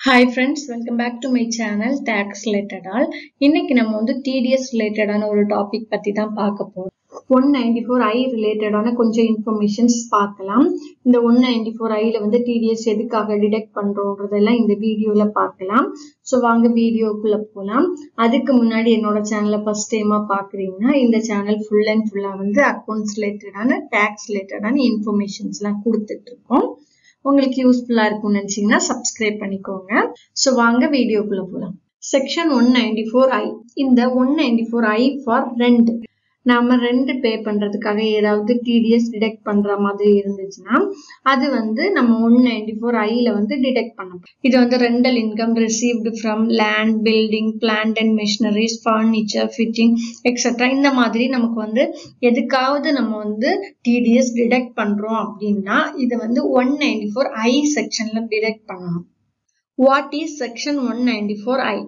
Hi friends welcome back to my channel tax ரிலேட்டடால் இன்னைக்கு நம்ம வந்து டிடிஎஸ் ரிலேட்டடான ஒரு டாபிக் பத்தி தான் பார்க்க போறோம் ஒன் நைன்டி ஃபோர் ஐ ரிலேட்டடான கொஞ்சம் இன்ஃபர்மேஷன்ஸ் பார்க்கலாம் இந்த ஒன் நைன்டி ஃபோர் ஐல வந்து டிடிஎஸ் எதுக்காக டிடெக்ட் பண்றோன்றதெல்லாம் இந்த வீடியோல பார்க்கலாம் ஸோ வாங்க வீடியோக்குள்ள போகலாம் அதுக்கு முன்னாடி என்னோட சேனலை ஃபர்ஸ்ட் டைமா பாக்குறீங்கன்னா இந்த சேனல் ஃபுல் அண்ட் ஃபுல்லா வந்து அக்கௌண்ட்ஸ் ரிலேட்டடான டேக்ஸ் ரிலேட்டடான இன்ஃபர்மேஷன்ஸ் எல்லாம் கொடுத்துட்டு இருக்கோம் உங்களுக்கு யூஸ்ஃபுல்லா இருக்கும்னு நினைச்சீங்கன்னா சப்ஸ்கிரைப் பண்ணிக்கோங்க ஸோ வாங்க வீடியோக்குள்ள போகலாம் section one ninety four I இந்த one ninety four I for rent நாம ரெண்ட் பே பண்றதுக்காக ஏதாவது டிடிஎஸ் டிடெக்ட் பண்ற மாதிரி இருந்துச்சுன்னா அது வந்து நம்ம ஒன் நைன்டி ஃபோர் ஐல வந்து டிடெக்ட் பண்ணணும் இது வந்து rental income received from land building plant and machineries furniture fitting etcetera இந்த மாதிரி நமக்கு வந்து எதுக்காவது நம்ம வந்து டிடிஎஸ் டிடெக்ட் பண்றோம் அப்படின்னா இதை வந்து ஒன் நைன்டி ஃபோர் ஐ செக்ஷன்ல டிடெக்ட் பண்ணணும் what is section one ninety four I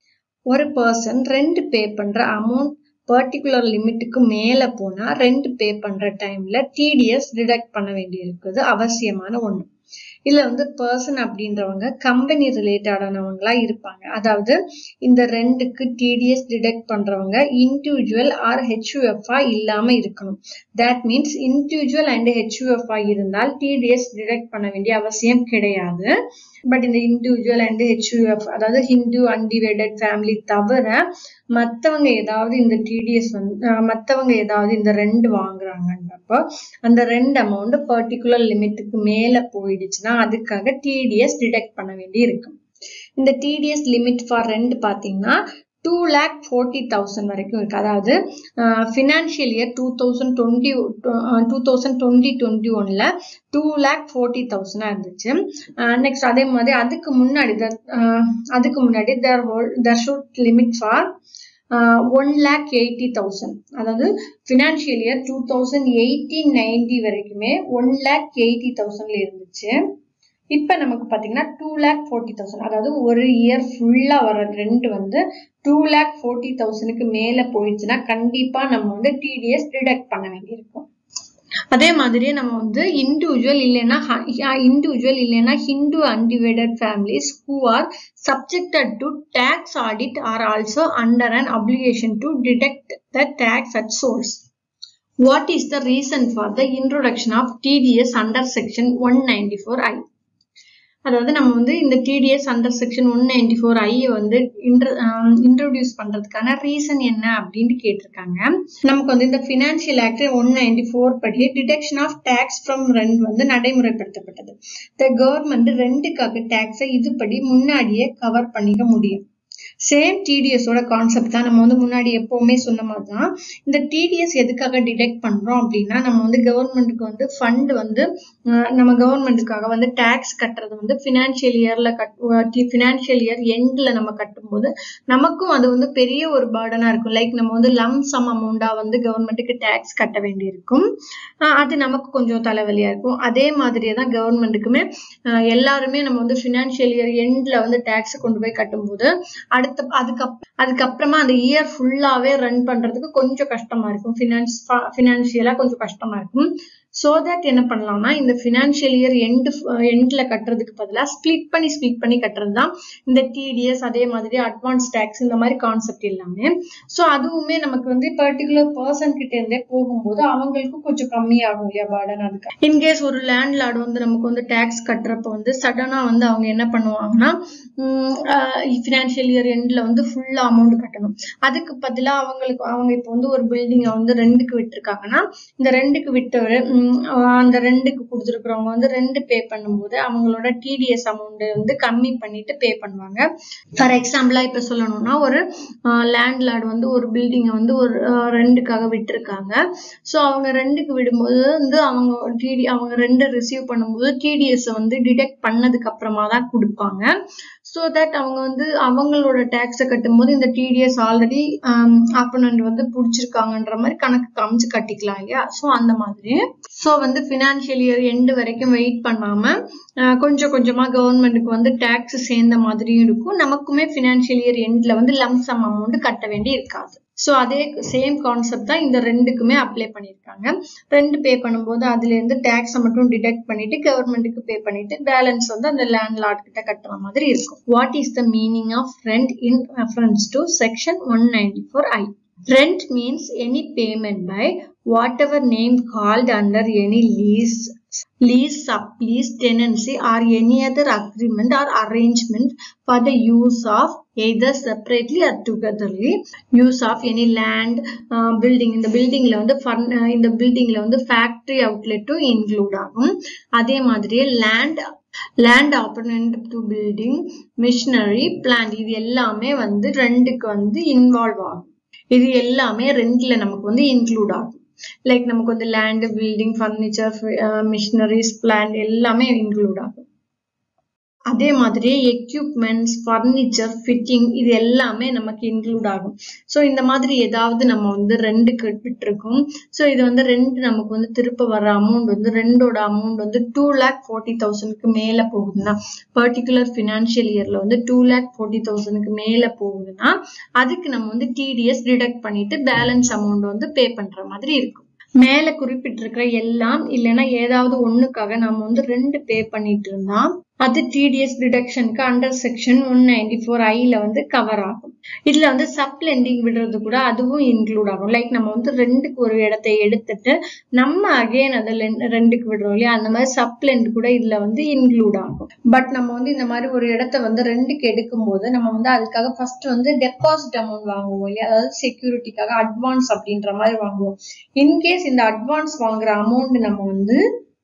ஒரு பர்சன் ரெண்ட் பே பண்ற அமௌண்ட் பர்டிகுலர் லிமிட்டுக்கு மேல போனா ரெண்ட் பே பண்ற டைம்ல டிடிஎஸ் டிடெக்ட் பண்ண வேண்டி இருக்குது அவசியமான ஒண்ணு இதுல வந்து பர்சன் அப்படின்றவங்க கம்பெனி ரிலேட்டடானவங்களா இருப்பாங்க அதாவது இந்த ரெண்டுக்கு டிடிஎஸ் டிடெக்ட் பண்றவங்க இண்டிவிஜுவல் ஆர் ஹெச்யூஎஃப்ஆ இல்லாம இருக்கணும் தட் மீன்ஸ் இண்டிவிஜுவல் அண்ட் ஹெச்யூஎஃப்ஆ இருந்தால் டிடிஎஸ் டிடெக்ட் பண்ண வேண்டிய அவசியம் கிடையாது பட் இந்த இண்டிவிஜுவல் அண்ட் ஹெச்யூஎஃப் அதாவது ஹிந்து அன்டிவைடட் ஃபேமிலி தவிர மத்தவங்க ஏதாவது இந்த டிடிஎஸ் வந்து மத்தவங்க ஏதாவது இந்த ரெண்டு வாங்குறாங்கன்றப்போ அந்த ரெண்டு அமௌண்ட் பர்டிகுலர் லிமிட்டுக்கு மேல போயிடுச்சுன்னா அதுக்காக டிடிஎஸ் டிடெக்ட் பண்ண வேண்டி இருக்கும் இந்த டிடிஎஸ் லிமிட் ஃபார் ரெண்ட் பாத்தீங்கன்னா டூ லேக் ஃபோர்ட்டி தௌசண்ட் வரைக்கும் இருக்கு அதாவது financial year two thousand twenty two thousand twenty twenty ஒன்ல டூ லேக் ஃபோர்ட்டி தௌசண்டா இருந்துச்சு நெக்ஸ்ட் அதே மாதிரி அதுக்கு முன்னாடி அதுக்கு முன்னாடி தர் ஹோல் threshold limit for one lakh eighty thousand அதாவது financial year two thousand eighteen ninety வரைக்குமே ஒன் லேக் எயிட்டி தௌசண்ட்ல இருந்துச்சு இப்ப நமக்கு பாத்தீங்கன்னா டூ லேக் ஃபோர்ட்டி தௌசண்ட் அதாவது ஒரு இயர் ஃபுல்லா வர ரெண்ட் வந்து டூ லேக் ஃபோர்ட்டி தௌசண்ட்க்கு மேல போயிடுச்சுன்னா கண்டிப்பா நம்ம வந்து டிடிஎஸ் டிடெக்ட் பண்ண வேண்டியிருக்கும் அதே மாதிரியே நம்ம வந்து இண்டிவிஜுவல் இல்லைன்னா இண்டிவிஜுவல் இல்லைன்னா Hindu undivided families who are subjected to tax audit are also under an application to detect the tax at source What is the reason for the introduction of TDS under section 194I? அதாவது நம்ம வந்து இந்த TDS under section one ninety four I வந்து introduce பண்றதுக்கான reason என்ன அப்படின்னு கேட்டிருக்காங்க நமக்கு வந்து இந்த financial act one ninety four படி deduction of tax from rent வந்து நடைமுறைப்படுத்தப்பட்டது த கவர்மெண்ட் ரெண்டுக்காக டேக்ஸை இதுபடி முன்னாடியே கவர் பண்ணிக்க முடியும் சேம் டிடிஎஸோட கான்செப்ட் தான் நம்ம வந்து முன்னாடி எப்பவுமே சொன்ன மாதிரி தான் இந்த டிடிஎஸ் எதுக்காக டிடெக்ட் பண்றோம் அப்படின்னா நம்ம வந்து கவர்மெண்ட்டுக்கு வந்து ஃபண்ட் வந்து நம்ம கவர்மெண்ட்டுக்காக வந்து டேக்ஸ் கட்டுறது வந்து பினான்சியல் இயர்ல கட் பினான்சியல் இயர் எண்ட்ல நம்ம கட்டும்போது நமக்கும் அது வந்து பெரிய ஒரு பேர்டனா இருக்கும் லைக் நம்ம வந்து லம் சம் அமௌண்டா வந்து கவர்மெண்ட்டுக்கு டேக்ஸ் கட்ட வேண்டி இருக்கும் அது நமக்கு கொஞ்சம் தலைவலியா இருக்கும் அதே மாதிரியே தான் கவர்மெண்ட்டுக்குமே எல்லாருமே நம்ம வந்து பினான்சியல் இயர் எண்ட்ல வந்து டேக்ஸ் கொண்டு போய் கட்டும்போது அடுத்த அதுக்கப் அதுக்கப்புறமா அந்த இயர் ஃபுல்லாவே ரன் பண்றதுக்கு கொஞ்சம் கஷ்டமா இருக்கும் ஃபினான்ஸ் ஃபினான்ஷியலா கொஞ்சம் கஷ்டமா இருக்கும் சோ தட் என்ன பண்ணலாம்னா இந்த பினான்சியல் இயர் எண்ட் எண்ட்ல கட்டுறதுக்கு பதிலாக ஸ்பிளிட் பண்ணி ஸ்பிளிட் பண்ணி கட்டுறது தான் இந்த டிடிஎஸ் அதே மாதிரி அட்வான்ஸ் டேக்ஸ் இந்த மாதிரி கான்செப்ட் எல்லாமே ஸோ அதுவுமே நமக்கு வந்து பர்டிகுலர் பர்சன் கிட்ட இருந்தே போகும்போது அவங்களுக்கும் கொஞ்சம் கம்மியாகும் இல்லையா பார்டன் அதுக்கு இன்கேஸ் ஒரு லேண்ட் லார்டு வந்து நமக்கு வந்து டேக்ஸ் கட்டுறப்ப வந்து சடனா வந்து அவங்க என்ன பண்ணுவாங்கன்னா பினான்சியல் இயர் எண்ட்ல வந்து ஃபுல்லா அமௌண்ட் கட்டணும் அதுக்கு பதிலாக அவங்களுக்கு அவங்க இப்போ வந்து ஒரு பில்டிங்கை வந்து ரெண்டுக்கு விட்டுருக்காங்கன்னா இந்த ரெண்டுக்கு விட்டவர் அந்த ரெண்டுக்கு கொடுத்துருக்குறவங்க வந்து ரெண்டு பே பண்ணும்போது அவங்களோட டிடிஎஸ் அமௌண்ட் வந்து கம்மி பண்ணிட்டு பே பண்ணுவாங்க ஃபார் எக்ஸாம்பிளா இப்ப சொல்லணும்னா ஒரு லேண்ட் லார்டு வந்து ஒரு பில்டிங்கை வந்து ஒரு ரெண்டுக்காக விட்டுருக்காங்க ஸோ அவங்க ரெண்டுக்கு விடும்போது வந்து அவங்க டிடி அவங்க ரெண்டு ரிசீவ் பண்ணும்போது டிடிஎஸ் வந்து டிடெக்ட் பண்ணதுக்கு அப்புறமா தான் கொடுப்பாங்க ஸோ தட் அவங்க வந்து அவங்களோட டேக்ஸை கட்டும்போது இந்த டிடிஎஸ் ஆல்ரெடி ஆப்பனண்ட் வந்து பிடிச்சிருக்காங்கன்ற மாதிரி கணக்கு காமிச்சு கட்டிக்கலாம் இல்லையா ஸோ அந்த மாதிரி ஸோ வந்து ஃபினான்ஷியல் இயர் எண்டு வரைக்கும் வெயிட் பண்ணாம கொஞ்சம் கொஞ்சமா கவர்மெண்ட்டுக்கு வந்து டேக்ஸ் சேர்ந்த மாதிரியும் இருக்கும் நமக்குமே ஃபினான்ஷியல் இயர் எண்ட்ல வந்து லம்சம் அமௌண்ட் கட்ட வேண்டி இருக்காது ஸோ அதே சேம் கான்செப்ட் தான் இந்த ரெண்டுக்குமே அப்ளை பண்ணியிருக்காங்க ரெண்டு பே பண்ணும்போது அதுல இருந்து டேக்ஸை மட்டும் டிடெக்ட் பண்ணிட்டு கவர்மெண்ட்டுக்கு பே பண்ணிட்டு பேலன்ஸ் வந்து அந்த லேண்ட் லார்ட் கிட்ட கட்டுற மாதிரி இருக்கும் what is the meaning of rent in reference to section one ninety four I Rent means any payment by whatever name called under any lease, lease, sublease, tenancy or any other agreement or arrangement for the use of either separately or togetherly use of any land, uh, building. இந்த buildingல வந்து fun- uh, இந்த buildingல வந்து factory outlet include ஆகும் அதே மாதிரியே land land appurtenant to building machinery plant இது எல்லாமே வந்து ரெண்டுக்கு வந்து இன்வால்வ் ஆகும் இது எல்லாமே ரெண்ட்ல நமக்கு வந்து இன்க்ளூட் ஆகும் லைக் நமக்கு வந்து land building furniture machineries plant எல்லாமே இன்க்ளூட் ஆகும் அதே மாதிரி எக்யூப்மெண்ட்ஸ் ஃபர்னிச்சர் ஃபிட்டிங் இது எல்லாமே நமக்கு இன்க்ளூட் ஆகும் ஸோ இந்த மாதிரி ஏதாவது நம்ம வந்து ரெண்டுக்கு விட்டுருக்கோம் ஸோ இது வந்து ரெண்டு நமக்கு வந்து திருப்ப வர அமௌண்ட் வந்து ரெண்டோட அமௌண்ட் வந்து டூ லேக் ஃபோர்ட்டி தௌசண்ட்க்கு மேலே போகுதுன்னா பர்டிகுலர் ஃபினான்ஷியல் இயர்ல வந்து டூ லேக் ஃபோர்ட்டி தௌசண்ட்க்கு மேலே போகுதுன்னா அதுக்கு நம்ம வந்து டிடிஎஸ் டிடக்ட் பண்ணிட்டு பேலன்ஸ் அமௌண்ட் வந்து பே பண்ற மாதிரி இருக்கும் மேல குறிப்பிட்டிருக்கிற எல்லாம் இல்லைன்னா ஏதாவது ஒண்ணுக்காக நம்ம வந்து ரெண்டு பே பண்ணிட்டு இருந்தா அது டிடிஎஸ் டிடக்ஷனுக்கு under section one ninety four ஐல வந்து கவர் ஆகும் இதுல வந்து சப் லெண்டிங் விடுறது கூட அதுவும் இன்க்ளூட் ஆகும் லைக் நம்ம வந்து ரெண்டுக்கு ஒரு இடத்தை எடுத்துட்டு நம்ம அகைன் அதை ரெண்டுக்கு விடுறோம் இல்லையா அந்த மாதிரி சப் லெண்ட் கூட இதுல வந்து இன்க்ளூட் ஆகும் பட் நம்ம வந்து இந்த மாதிரி ஒரு இடத்த வந்து ரெண்டுக்கு எடுக்கும் போது நம்ம வந்து அதுக்காக ஃபர்ஸ்ட் வந்து டெபாசிட் அமௌண்ட் வாங்குவோம் இல்லையா அதாவது செக்யூரிட்டிக்காக அட்வான்ஸ் அப்படின்ற மாதிரி வாங்குவோம் இன்கேஸ் இந்த அட்வான்ஸ் வாங்குற அமௌண்ட் நம்ம வந்து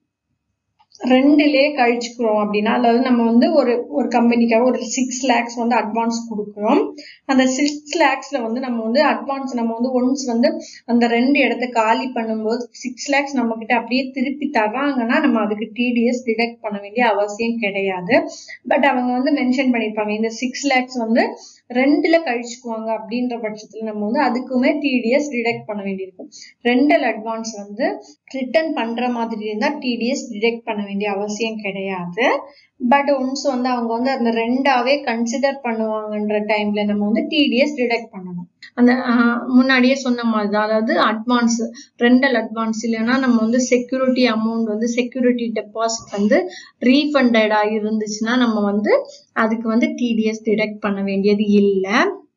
ரெண்டுலயே கழிச்சுக்கிறோம் அப்படின்னா அதாவது நம்ம வந்து ஒரு ஒரு கம்பெனிக்காக ஒரு சிக்ஸ் லேக்ஸ் வந்து அட்வான்ஸ் கொடுக்குறோம் அந்த சிக்ஸ் லேக்ஸ்ல வந்து நம்ம வந்து அட்வான்ஸ் நம்ம வந்து ஒன்ஸ் வந்து அந்த ரெண்டு இடத்த காலி பண்ணும்போது சிக்ஸ் லேக்ஸ் நம்ம கிட்ட அப்படியே திருப்பி தர்றாங்கன்னா நம்ம அதுக்கு டிடிஎஸ் டிடெக்ட் பண்ண வேண்டிய அவசியம் கிடையாது பட் அவங்க வந்து மென்ஷன் பண்ணிருப்பாங்க இந்த சிக்ஸ் லேக்ஸ் வந்து ரெண்டுல கழிச்சுக்குவாங்க அப்படின்ற பட்சத்துல நம்ம வந்து அதுக்குமே டிடிஎஸ் டிடெக்ட் பண்ண வேண்டியிருக்கும் ரெண்டல் அட்வான்ஸ் வந்து ரிட்டர்ன் பண்ற மாதிரி இருந்தா டிடிஎஸ் டிடெக்ட் பண்ண வேண்டிய அவசியம் கிடையாது பட் ஒன்ஸ் வந்து அவங்க வந்து அந்த ரெண்டாவே கன்சிடர் பண்ணுவாங்கன்ற டைம்ல நம்ம வந்து டிடிஎஸ் டிடெக்ட் பண்ணணும் அந்த முன்னாடியே சொன்ன மாதிரி தான் அதாவது அட்வான்ஸ் ரெண்டல் அட்வான்ஸ் இல்லைன்னா நம்ம வந்து செக்யூரிட்டி அமௌண்ட் வந்து செக்யூரிட்டி டெபாசிட் வந்து ரீஃபண்டடா இருந்துச்சுன்னா நம்ம வந்து அதுக்கு வந்து டிடிஎஸ் டிடெக்ட் பண்ண வேண்டியது இல்லை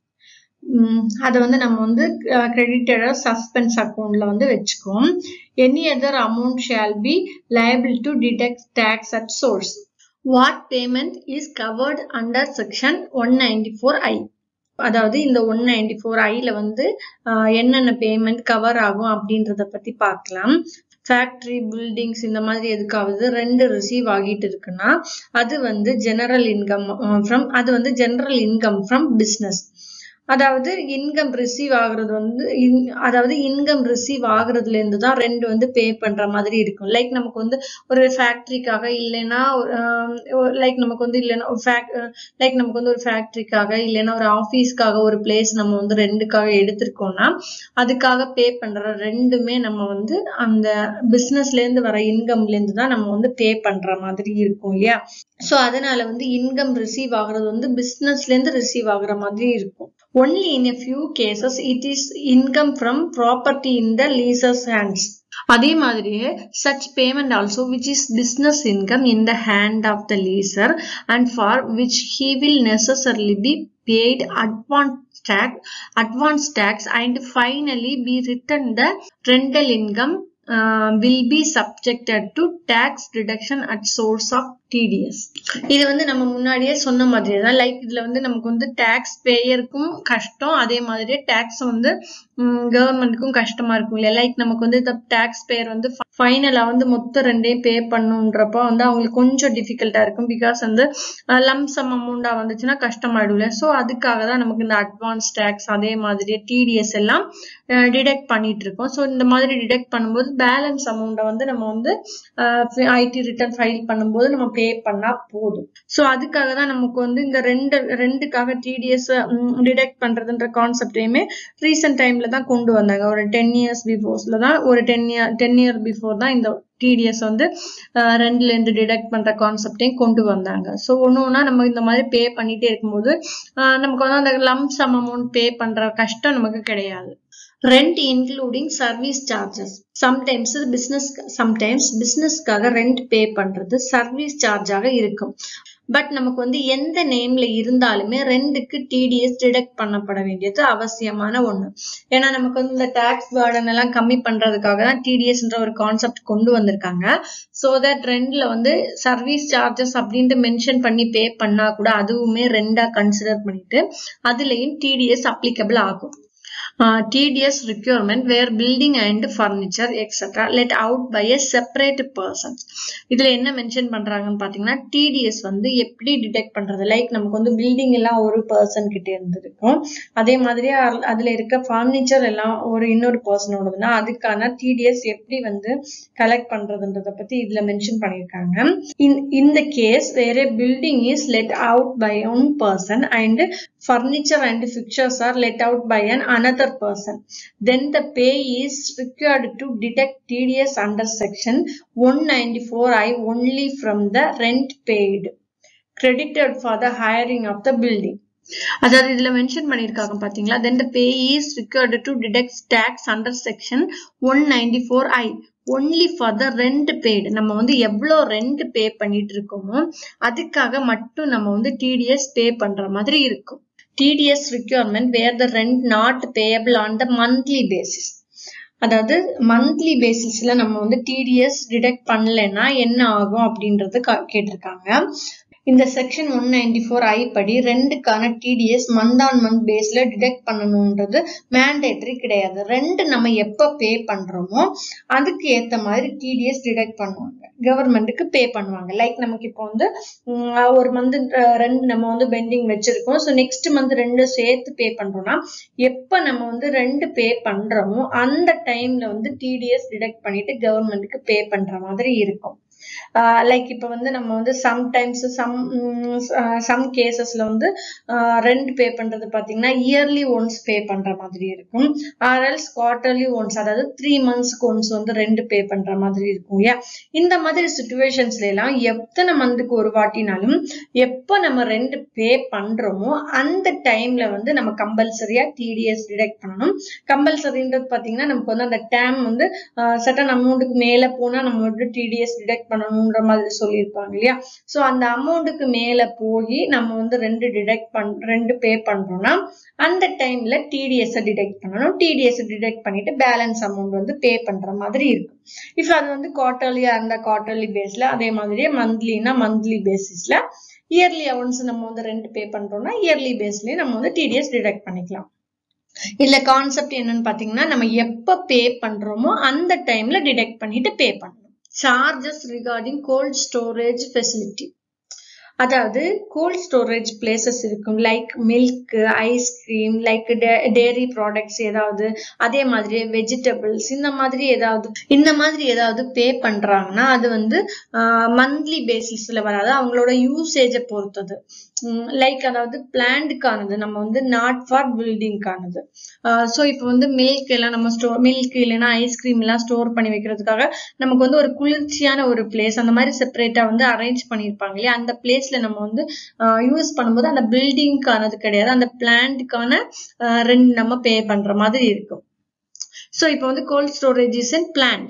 அதை வந்து நம்ம வந்து கிரெடிட்டட் சஸ்பென்ஸ் அக்கௌண்ட்ல வந்து வச்சுக்கோம் any other amount shall be liable to detect tax at source what payment is covered under section one ninety four I அதாவது இந்த ஒன் நைன்டி ஃபோர் ஐல வந்து என்னென்ன பேமெண்ட் கவர் ஆகும் அப்படின்றத பத்தி பார்க்கலாம் ஃபேக்டரி பில்டிங்ஸ் இந்த மாதிரி எதுக்காவது ரெண்டு ரிசீவ் ஆகிட்டு இருக்குன்னா அது வந்து ஜெனரல் இன்கம் ஃப்ரம் அது வந்து ஜெனரல் இன்கம் ஃப்ரம் பிஸ்னஸ் அதாவது இன்கம் ரிசீவ் ஆகுறது வந்து அதாவது இன்கம் ரிசீவ் ஆகுறதுல இருந்து தான் ரெண்டு வந்து பே பண்ற மாதிரி இருக்கும் லைக் நமக்கு வந்து ஒரு ஃபேக்டரிக்காக இல்லைன்னா லைக் நமக்கு வந்து இல்லைன்னா லைக் நமக்கு வந்து ஒரு ஃபேக்டரிக்காக இல்லைன்னா ஒரு ஆஃபீஸ்க்காக ஒரு பிளேஸ் நம்ம வந்து ரெண்டுக்காக எடுத்திருக்கோம்னா அதுக்காக பே பண்ற ரெண்டுமே நம்ம வந்து அந்த பிசினஸ்ல இருந்து வர இன்கம்ல இருந்து தான் நம்ம வந்து பே பண்ற மாதிரி இருக்கும் இல்லையா சோ அதனால வந்து இன்கம் ரிசீவ் ஆகுறது வந்து பிசினஸ்ல இருந்து ரிசீவ் ஆகுற மாதிரி இருக்கும் only in a few cases it is income from property in the leaser's hands அதே மாதிரியே such payment also which is business income in the hand of the leaser and for which he will necessarily be paid advance tax advance tax and finally be returned the rental income uh, will be subjected to tax reduction at source of TDS இது வந்து நம்ம முன்னாடியே சொன்ன மாதிரி தான் like இதுல வந்து நமக்கு வந்து டேக்ஸ் பேயருக்கும் கஷ்டம் அதே மாதிரி டேக்ஸ் வந்து கவர்மெண்ட்டுக்கும் கஷ்டமா இருக்கும் இல்லையா லைக் நமக்கு வந்து இந்த டேக்ஸ் பேயர் வந்து ஃபைனலா வந்து மொத்தம் ரெண்டையும் பே பண்ணுன்றப்ப வந்து அவங்களுக்கு கொஞ்சம் டிஃபிகல்ட்டா இருக்கும் பிகாஸ் வந்து லம்சம் அமௌண்டா வந்துச்சுன்னா கஷ்டமாயிடும் இல்லையா ஸோ அதுக்காக தான் நமக்கு இந்த அட்வான்ஸ் டேக்ஸ் அதே மாதிரி டிடிஎஸ் எல்லாம் டிடெக்ட் பண்ணிட்டு இருக்கோம் ஸோ இந்த மாதிரி டிடெக்ட் பண்ணும்போது பேலன்ஸ் அமௌண்ட்டை வந்து நம்ம வந்து ஐடி ரிட்டர்ன் ஃபைல் பண்ணும்போது நம்ம பே பே பண்ணா போதும் சோ அதுக்காக தான் நமக்கு வந்து இந்த ரெண்டு ரெண்டுக்காக டிடிஎஸ் டிடெக்ட் பண்றதுன்ற கான்செப்டையுமே ரீசெண்ட் டைம்ல தான் கொண்டு வந்தாங்க ஒரு டென் இயர்ஸ் பிஃபோர்ஸ்ல தான் ஒரு ten year ten year before தான் இந்த டிடிஎஸ் வந்து அஹ், ரெண்டுல இருந்து டிடெக்ட் பண்ற கான்செப்டையும் கொண்டு வந்தாங்க ஸோ ஒன்று ஒன்றா நம்ம இந்த மாதிரி பே பண்ணிட்டே இருக்கும்போது அஹ், நமக்கு வந்து அந்த லம்ப் சம் அமௌண்ட் பே பண்ற கஷ்டம் நமக்கு கிடையாது rent including service charges sometimes business sometimes பிசினஸ்க்காக ரெண்ட் பே பண்றது சர்வீஸ் சார்ஜாக இருக்கும் பட் நமக்கு வந்து எந்த நேம்ல இருந்தாலுமே ரெண்டுக்கு டிடிஎஸ் டிடெக்ட் பண்ணப்பட வேண்டியது அவசியமான ஒண்ணு ஏன்னா நமக்கு வந்து இந்த டாக்ஸ் பேர்டன் எல்லாம் கம்மி பண்றதுக்காக தான் டிடிஎஸ்ன்ற ஒரு கான்செப்ட் கொண்டு வந்திருக்காங்க சோ தட் ரெண்ட்ல வந்து சர்வீஸ் சார்ஜஸ் அப்படின்ட்டு மென்ஷன் பண்ணி பே பண்ணா கூட அதுவுமே ரெண்டா கன்சிடர் பண்ணிட்டு அதுலயும் டிடிஎஸ் அப்ளிகபிள் ஆகும் uh, tedious requirement where building and furniture etc let out by a separate persons இதுல என்ன மென்ஷன் பண்றாங்கன்னு பாத்தீங்கன்னா டிடிஎஸ் வந்து எப்படி டிடெக்ட் பண்றது லைக் நமக்கு வந்து பில்டிங் எல்லாம் ஒரு பர்சன் கிட்ட இருந்திருக்கும் அதே மாதிரி அ- அதுல இருக்க ஃபர்னிச்சர் எல்லாம் ஒரு இன்னொரு பர்சனோடதுன்னா அதுக்கான டிடிஎஸ் எப்படி வந்து கலெக்ட் பண்றதுன்றத பத்தி இதுல மென்ஷன் பண்ணிருக்காங்க in in the case where a building is let out by one person and furniture and fixtures are let out by an another person then the pay is required to detect tds under section 194i only from the rent paid credited for the hiring of the building அதாவது இதுல mention பண்ணிருக்காங்க பாத்தீங்களா then the pay is required to deduct tax under section 194i only for the rent paid நம்ம வந்து எவ்வளவு rent pay பண்ணிட்டு இருக்கோமோ அதுக்காக மட்டும் நம்ம வந்து டிடிஎஸ் பே பண்ற மாதிரி இருக்கும் TDS requirement where the rent not payable on the monthly basis அதாவது மந்த்லி பேசிஸ்ல நம்ம வந்து டிடிஎஸ் டிடெக்ட் பண்ணலைன்னா என்ன ஆகும் அப்படின்றது கா- கேட்டிருக்காங்க இந்த section one ninety four I படி ரெண்டுக்கான டிடிஎஸ் மந்த் ஆன் மந்த் பேஸ்ல டிடெக்ட் பண்ணணும்ன்றது மேண்டேட்டரி கிடையாது ரெண்டு நம்ம எப்ப பே பண்றோமோ அதுக்கு ஏத்த மாதிரி டிடிஎஸ் டிடெக்ட் பண்ணுவாங்க கவர்மெண்ட்டுக்கு பே பண்ணுவாங்க லைக் நமக்கு இப்போ வந்து உம், ஒரு மந்த் ரெண்டு நம்ம வந்து பெண்டிங் வச்சிருக்கோம் ஸோ நெக்ஸ்ட் மந்த் ரெண்டு சேர்த்து பே பண்றோம்னா எப்ப நம்ம வந்து ரெண்டு பே பண்றோமோ அந்த டைம்ல வந்து டிடிஎஸ் டிடெக்ட் பண்ணிட்டு கவர்மெண்ட்டுக்கு பே பண்ற மாதிரி இருக்கும் லைக் இப்போ வந்து நம்ம வந்து சம்டைம்ஸ் சம் சம் கேசஸ்ல வந்து ரெண்ட் பே பண்றது பாத்தீங்கன்னா இயர்லி ஒன்ஸ் பே பண்ற மாதிரி இருக்கும் ஆர்எல்ஸ் குவார்டர்லி ஒன்ஸ் அதாவது த்ரீ மந்த்ஸ்க்கு ஒன்ஸ் வந்து ரெண்ட் பே பண்ற மாதிரி இருக்கும் இல்லையா இந்த மாதிரி சுச்சுவேஷன்ஸ்ல எல்லாம் எத்தனை மந்த்துக்கு ஒரு வாட்டினாலும் எப்போ நம்ம ரெண்ட் பே பண்றோமோ அந்த டைம்ல வந்து நம்ம கம்பல்சரியா டிடிஎஸ் டிடெக்ட் பண்ணணும் கம்பல்சரின்றது பாத்தீங்கன்னா நமக்கு வந்து அந்த டேம் வந்து சட்டன் அமௌண்ட்டுக்கு மேல போனா நம்ம வந்து டிடிஎஸ் டிடெக்ட் பண்ணணும்ன்ற மாதிரி சொல்லியிருப்பாங்க இல்லையா சோ அந்த அமௌண்ட்டுக்கு மேல போய் நம்ம வந்து ரெண்டு டிடெக்ட் பண் ரெண்டு பே பண்றோம்னா அந்த டைம்ல டிடிஎஸ் டிடெக்ட் பண்ணணும் டிடிஎஸ் டிடெக்ட் பண்ணிட்டு பேலன்ஸ் அமௌண்ட் வந்து பே பண்ற மாதிரி இருக்கும் இஃப் அது வந்து குவார்டர்லியா இருந்தா குவார்டர்லி பேஸ்ல அதே மாதிரியே மந்த்லினா மந்த்லி பேசிஸ்ல இயர்லி ஒன்ஸ் நம்ம வந்து ரெண்ட் பே பண்றோம்னா இயர்லி பேஸ்லயே நம்ம வந்து டிடிஎஸ் டிடெக்ட் பண்ணிக்கலாம் இதுல கான்செப்ட் என்னன்னு பாத்தீங்கன்னா நம்ம எப்ப பே பண்றோமோ அந்த டைம்ல டிடெக்ட் பண்ணிட்டு பே பண்ணணும் charges regarding cold storage facility அதாவது கோல்ட் ஸ்டோரேஜ் பிளேசஸ் இருக்கும் like milk ice cream like dairy products ஏதாவது அதே மாதிரி வெஜிடபிள்ஸ் இந்த மாதிரி ஏதாவது இந்த மாதிரி ஏதாவது பே பண்றாங்கன்னா அது வந்து மந்த்லி பேசிஸ்ல வராது அவங்களோட யூசேஜை பொறுத்தது லைக் அதாவது பிளான்டுக்கானது நம்ம வந்து நாட் ஃபார் பில்டிங்கானது ஸோ இப்போ வந்து மில்க் எல்லாம் நம்ம ஸ்டோர் மில்க் இல்லைன்னா ஐஸ்கிரீம் எல்லாம் ஸ்டோர் பண்ணி வைக்கிறதுக்காக நமக்கு வந்து ஒரு குளிர்ச்சியான ஒரு பிளேஸ் அந்த மாதிரி செப்பரேட்டா வந்து அரேஞ்ச் பண்ணியிருப்பாங்க இல்லையா அந்த பிளேஸ்ல நம்ம வந்து யூஸ் பண்ணும்போது அந்த பில்டிங்க்கானது கிடையாது அந்த பிளான்ட்டுக்கான ரெண்ட் நம்ம பே பண்ற மாதிரி இருக்கும் ஸோ இப்போ வந்து cold storage is in plant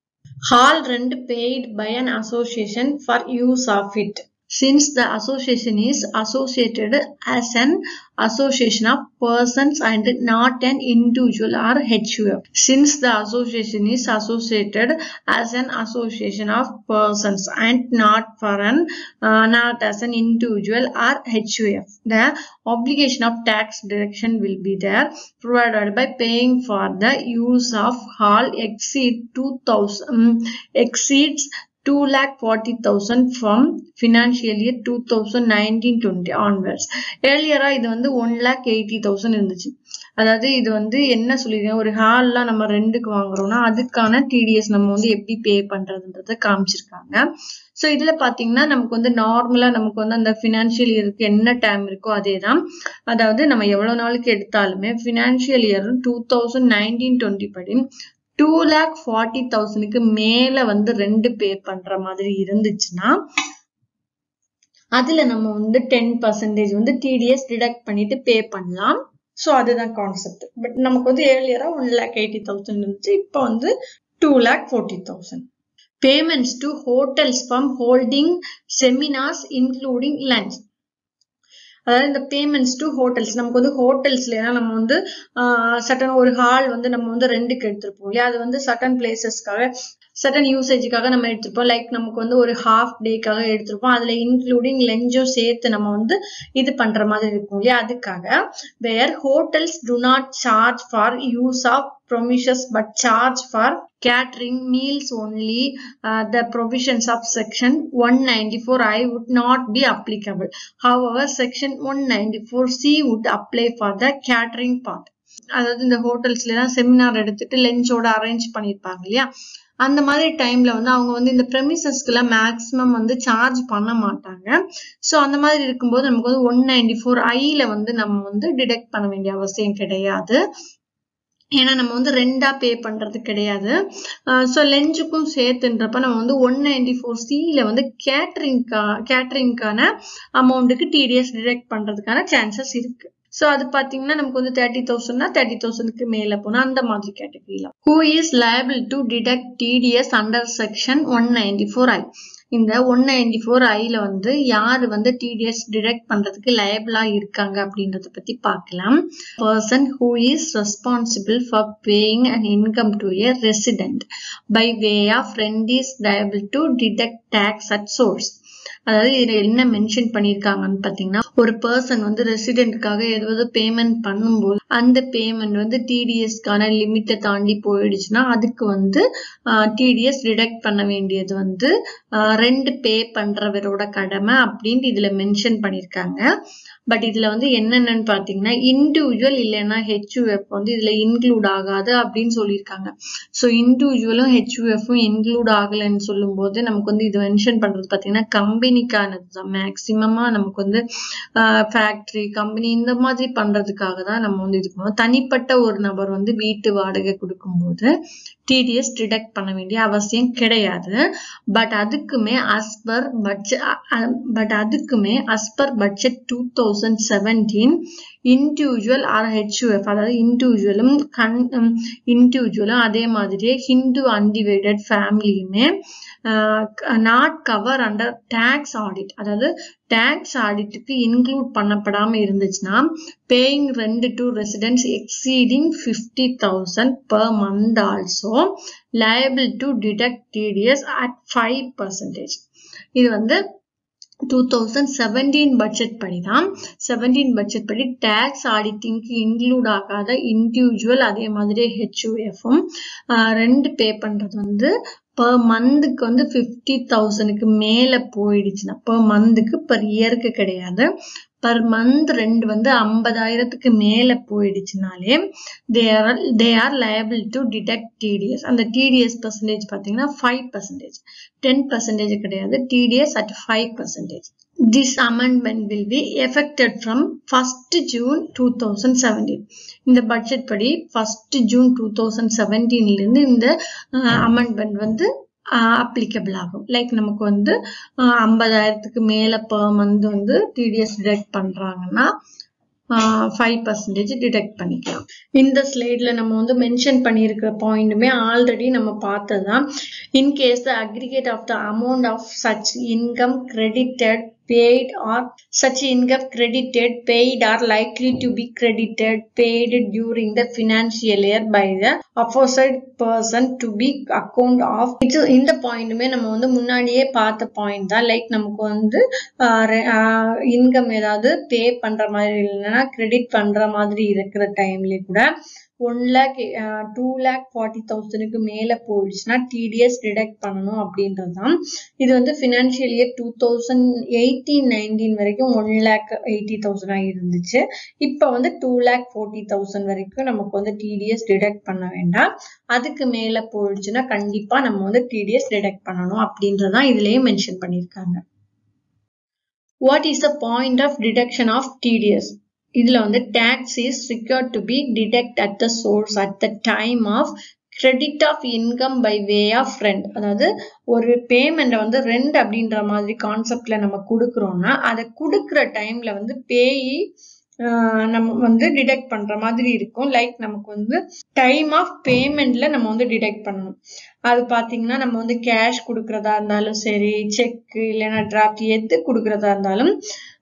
hall rent paid by an association for use of it since the association is associated as an association of persons and not an individual or HUF. Since the association is associated as an association of persons and not for an uh, not as an individual or HUF, the obligation of tax deduction will be there provided by paying for the use of hall exceed 2000 um, exceeds two lakh forty thousand from financial year two thousand nineteen twenty onwards ஏர்லியரா இது வந்து one lakh eighty thousand இருந்துச்சு அதாவது இது வந்து என்ன சொல்லிருக்கேன் ஒரு ஹால்லாம் நம்ம ரெண்டுக்கு வாங்குறோம்னா அதுக்கான டிடிஎஸ் நம்ம வந்து எப்படி பே பண்றதுன்றத காமிச்சிருக்காங்க ஸோ இதுல பாத்தீங்கன்னா நமக்கு வந்து நார்மலா நமக்கு வந்து அந்த ஃபினான்ஷியல் இயருக்கு என்ன டைம் இருக்கோ அதே தான் அதாவது நம்ம எவ்வளவு நாளுக்கு எடுத்தாலுமே financial year two thousand nineteen twenty படி டூ லேக் ஃபார்ட்டி தௌசண்ட்க்கு மேல வந்து ரெண்டு பே பண்ற மாதிரி இருந்துச்சுன்னா அதுல நம்ம வந்து டென் பர்சன்டேஜ் வந்து டிடிஎஸ் டிடக்ட் பண்ணிட்டு பே பண்ணலாம் ஸோ அதுதான் கான்செப்ட் பட் நமக்கு வந்து ஏர்லியரா ஒன் லேக் எயிட்டி தௌசண்ட் இருந்துச்சு இப்போ வந்து two lakh forty thousand payments to hotels from holding seminars including lunch அதாவது இந்த பேமெண்ட்ஸ் டு ஹோட்டல்ஸ் நமக்கு வந்து ஹோட்டல்ஸ்ல நம்ம வந்து சட்டன் ஒரு ஹால் வந்து நம்ம வந்து ரெண்டுக்கு எடுத்திருப்போம் இல்லையா அது வந்து சட்டன் பிளேசஸ்க்காக சட்டன் யூசேஜுக்காக நம்ம எடுத்திருப்போம் லைக் நமக்கு வந்து ஒரு ஹாஃப் டேக்காக எடுத்திருப்போம் அதுல இன்க்ளூடிங் லெஞ்சும் சேர்த்து நம்ம வந்து இது பண்ற மாதிரி இருக்கும் இல்லையா அதுக்காக where hotels do not charge for use of promises but charge for catering meals only uh, the provisions of section 194i would not be applicable however section 194c would apply for the catering part அதாவது இந்த ஹோட்டல்ஸ்ல எல்லாம் seminar எடுத்துட்டு லெஞ்சோட arrange பண்ணிருப்பாங்க இல்லையா அந்த மாதிரி டைம்ல வந்து அவங்க வந்து இந்த ப்ரெமிசஸ்க்குலாம் மேக்ஸிமம் வந்து சார்ஜ் பண்ண மாட்டாங்க ஸோ அந்த மாதிரி இருக்கும்போது நமக்கு வந்து ஒன் நைன்டி ஃபோர் ஐல வந்து நம்ம வந்து டிடெக்ட் பண்ண வேண்டிய அவசியம் கிடையாது ஏன்னா நம்ம வந்து ரெண்டா பே பண்றது கிடையாது ஸோ லெஞ்சுக்கும் சேர்த்துன்றப்ப நம்ம வந்து ஒன் நைன்டி ஃபோர் சியில் வந்து கேட்டரிங்க்கா கேட்டரிங்க்கான அமௌண்ட்டுக்கு டிடிஎஸ் டிடெக்ட் பண்றதுக்கான சான்சஸ் இருக்கு ஸோ அது பார்த்தீங்கன்னா நமக்கு வந்து தேர்ட்டி தௌசண்ட்னா தேர்ட்டி தௌசண்ட்க்கு மேலே போனால் அந்த மாதிரி கேட்டகரியில் who is liable to detect TDS under section one ninety four I இந்த ஒன் நைன்டி ஃபோர் ஐல வந்து யாரு வந்து டிடிஎஸ் டிடெக்ட் பண்றதுக்கு லயபிளா இருக்காங்க அப்படின்றத பத்தி பார்க்கலாம் person who is responsible for paying and income to a resident by way of rent is liable to detect tax at source அதாவது இதுல என்ன மென்ஷன் பண்ணிருக்காங்கன்னு பாத்தீங்கன்னா ஒரு பர்சன் வந்து ரெசிடென்ட்காக ஏதாவது பேமெண்ட் பண்ணும்போது அந்த பேமெண்ட் வந்து டிடிஎஸ்க்கான லிமிட்டை தாண்டி போயிடுச்சுன்னா அதுக்கு வந்து டிடிஎஸ் டிடெக்ட் பண்ண வேண்டியது வந்து ரெண்டு பே பண்றவரோட கடமை அப்படின்ட்டு இதுல மென்ஷன் பண்ணிருக்காங்க பட் இதுல வந்து என்னென்னு பாத்தீங்கன்னா இண்டிவிஜுவல் இல்லைன்னா ஹெச்யூஎஃப் வந்து இதுல இன்க்ளூட் ஆகாது அப்படின்னு சொல்லியிருக்காங்க ஸோ இண்டிவிஜுவலும் ஹெச்யூஎஃப்பும் இன்க்ளூட் ஆகலைன்னு சொல்லும் போது நமக்கு வந்து இது மென்ஷன் பண்றது பாத்தீங்கன்னா கம்பெனிக்கானது தான் மேக்சிமமா நமக்கு வந்து ஃபேக்டரி கம்பெனி இந்த மாதிரி பண்றதுக்காக தான் நம்ம வந்து இது பண்ணுவோம் தனிப்பட்ட ஒரு நபர் வந்து வீட்டு வாடகை கொடுக்கும்போது டிடிஎஸ் டிடெக்ட் பண்ண வேண்டிய அவசியம் கிடையாது பட் அதுக்குமே அஸ் பர் பட்ஜெட் பட் அதுக்குமே as per budget two thousand seventeen individual or HUF அதாவது இண்டிவிஜுவலும் கன் இண்டிவிஜுவலும் அதே மாதிரியே ஹிந்து அன்டிவைடட் ஃபேமிலியுமே not cover under tax audit அதாவது டேக்ஸ் ஆடிட்டுக்கு இன்க்ளூட் பண்ணப்படாம இருந்துச்சுன்னா paying rent to residents exceeding fifty thousand per month also liable to detect TDS at five percentage இது வந்து டூ தௌசண்ட் செவன்டீன் பட்ஜெட் படி தான் செவன்டீன் பட்ஜெட் படி டேக்ஸ் ஆடிட்டிங்க்கு இன்க்ளூட் ஆகாத இண்டிவிஜுவல் அதே மாதிரி ஹெச்யூஎஃப்பும் ரெண்டு பே பண்றது வந்து பர் மந்த்துக்கு வந்து ஃபிஃப்டி தௌசண்ட்க்கு மேல போயிடுச்சுன்னா பர் மந்த்துக்கு பர் இயருக்கு கிடையாது பர் மந்த் ரெண்டு வந்து ஐம்பதாயிரத்துக்கு மேல போயிடுச்சுனாலே they are they are liable to detect TDS அந்த டிடிஎஸ் பர்சன்டேஜ் பார்த்தீங்கன்னா ஃபைவ் பர்சன்டேஜ் டென் பர்சன்டேஜ் கிடையாது TDS at five percentage this amendment will be effected from first June two thousand seventeen இந்த budget படி ஃபர்ஸ்ட் ஜூன் டூ தௌசண்ட் செவன்டீன்லேருந்து இந்த amendment வந்து applicable ஆகும் like நமக்கு வந்து ஐம்பதாயிரத்துக்கு மேல பர் மந்த் வந்து டிடிஎஸ் டிடெக்ட் பண்றாங்கன்னா ஃபைவ் பர்சன்டேஜ் டிடெக்ட் பண்ணிக்கலாம் இந்த ஸ்லைட்ல நம்ம வந்து மென்ஷன் பண்ணியிருக்கிற பாயிண்ட்டுமே ஆல்ரெடி நம்ம பார்த்ததுதான் in case the aggregate of the amount of such income credited paid or such income credited paid or likely to be credited paid during the financial year by the aforesaid person to be account of இது இந்த பாயிண்ட்டுமே நம்ம வந்து முன்னாடியே பார்த்த point தான் like நமக்கு வந்து income ஏதாவது பே பண்ற மாதிரி இல்லைன்னா கிரெடிட் பண்ற மாதிரி இருக்கிற டைம்லயே கூட one lakh two lakh forty தௌசண்ட்க்கு மேல போயிடுச்சுன்னா டிடிஎஸ் டிடெக்ட் பண்ணணும் அப்படின்றது தான் இது வந்து financial year two thousand eighteen nineteen வரைக்கும் ஒன் லேக் எயிட்டி தௌசண்டா இருந்துச்சு இப்போ வந்து டூ லேக் ஃபோர்ட்டி தௌசண்ட் வரைக்கும் நமக்கு வந்து டிடிஎஸ் டிடெக்ட் பண்ண வேண்டாம் அதுக்கு மேல போயிடுச்சுன்னா கண்டிப்பா நம்ம வந்து டிடிஎஸ் டிடெக்ட் பண்ணணும் அப்படின்றதான் இதுலயே மென்ஷன் பண்ணியிருக்காங்க what is the point of deduction of TDS இதுல வந்து tax is required to be detect at the source at the time of credit of income by way of rent அதாவது ஒரு பேமெண்ட்டை வந்து ரெண்ட் அப்படின்ற மாதிரி கான்செப்ட்ல நம்ம கொடுக்குறோம்னா அதை கொடுக்குற டைம்ல வந்து பேயி நம்ம வந்து டிடெக்ட் பண்ற மாதிரி இருக்கும் லைக் நமக்கு வந்து டைம் ஆஃப் பேமெண்ட்ல நம்ம வந்து டிடெக்ட் பண்ணணும் அது பாத்தீங்கன்னா நம்ம வந்து கேஷ் கொடுக்கறதா இருந்தாலும் சரி செக் இல்லைன்னா டிராஃப்ட் எது கொடுக்கறதா இருந்தாலும்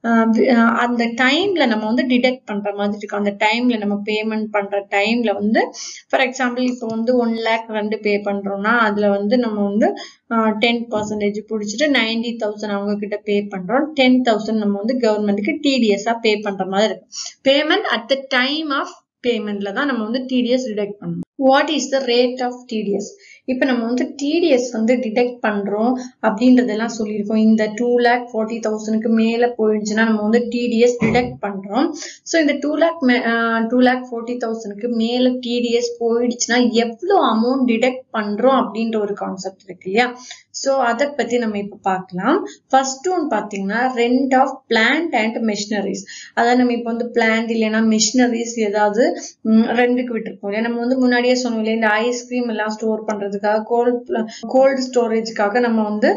அந்த டைம்ல நம்ம வந்து டிடெக்ட் பண்ற மாதிரி இருக்கும் அந்த டைம்ல நம்ம பேமெண்ட் பண்ற டைம்ல வந்து ஃபார் எக்ஸாம்பிள் இப்போ வந்து ஒன் லேக் ரெண்டு பே பண்றோம்னா அதுல வந்து நம்ம வந்து டென் பர்சன்டேஜ் பிடிச்சிட்டு நைன்டி தௌசண்ட் அவங்க கிட்ட பே பண்றோம் டென் தௌசண்ட் நம்ம வந்து கவர்மெண்ட்டுக்கு டிடிஎஸ்ஸா பே பண்ற மாதிரி இருக்கும் payment at the time of பேமெண்ட்ல தான் நம்ம வந்து டிடிஎஸ் டிடெக்ட் பண்ணணும் what is the rate of TDS இப்போ நம்ம வந்து டிடிஎஸ் வந்து டிடெக்ட் பண்றோம் அப்படின்றதெல்லாம் சொல்லியிருக்கோம் இந்த டூ லேக் ஃபார்ட்டி தௌசண்ட்க்கு மேல போயிடுச்சுன்னா நம்ம வந்து டிடிஎஸ் டிடெக்ட் பண்றோம் ஸோ இந்த two lakh two lakh forty தௌசண்ட்க்கு மேல டிடிஎஸ் போயிடுச்சுன்னா எவ்வளோ அமௌண்ட் டிடெக்ட் பண்றோம் அப்படின்ற ஒரு கான்செப்ட் இருக்கு இல்லையா ஸோ அதை பத்தி நம்ம இப்போ பார்க்கலாம் ஃபர்ஸ்ட் ஒன் பார்த்தீங்கன்னா rent of plant and machineries அதாவது நம்ம இப்போ வந்து பிளான்ட் இல்லைன்னா மிஷினரிஸ் ஏதாவது ரெண்டுக்கு விட்டுருப்போம் இல்லையா நம்ம வந்து முன்னாடியே சொன்னோம் இல்லையா இந்த ஐஸ்கிரீம் எல்லாம் ஸ்டோர் பண்றதுக்காக கோல்ட் கோல்டு ஸ்டோரேஜ்க்காக நம்ம வந்து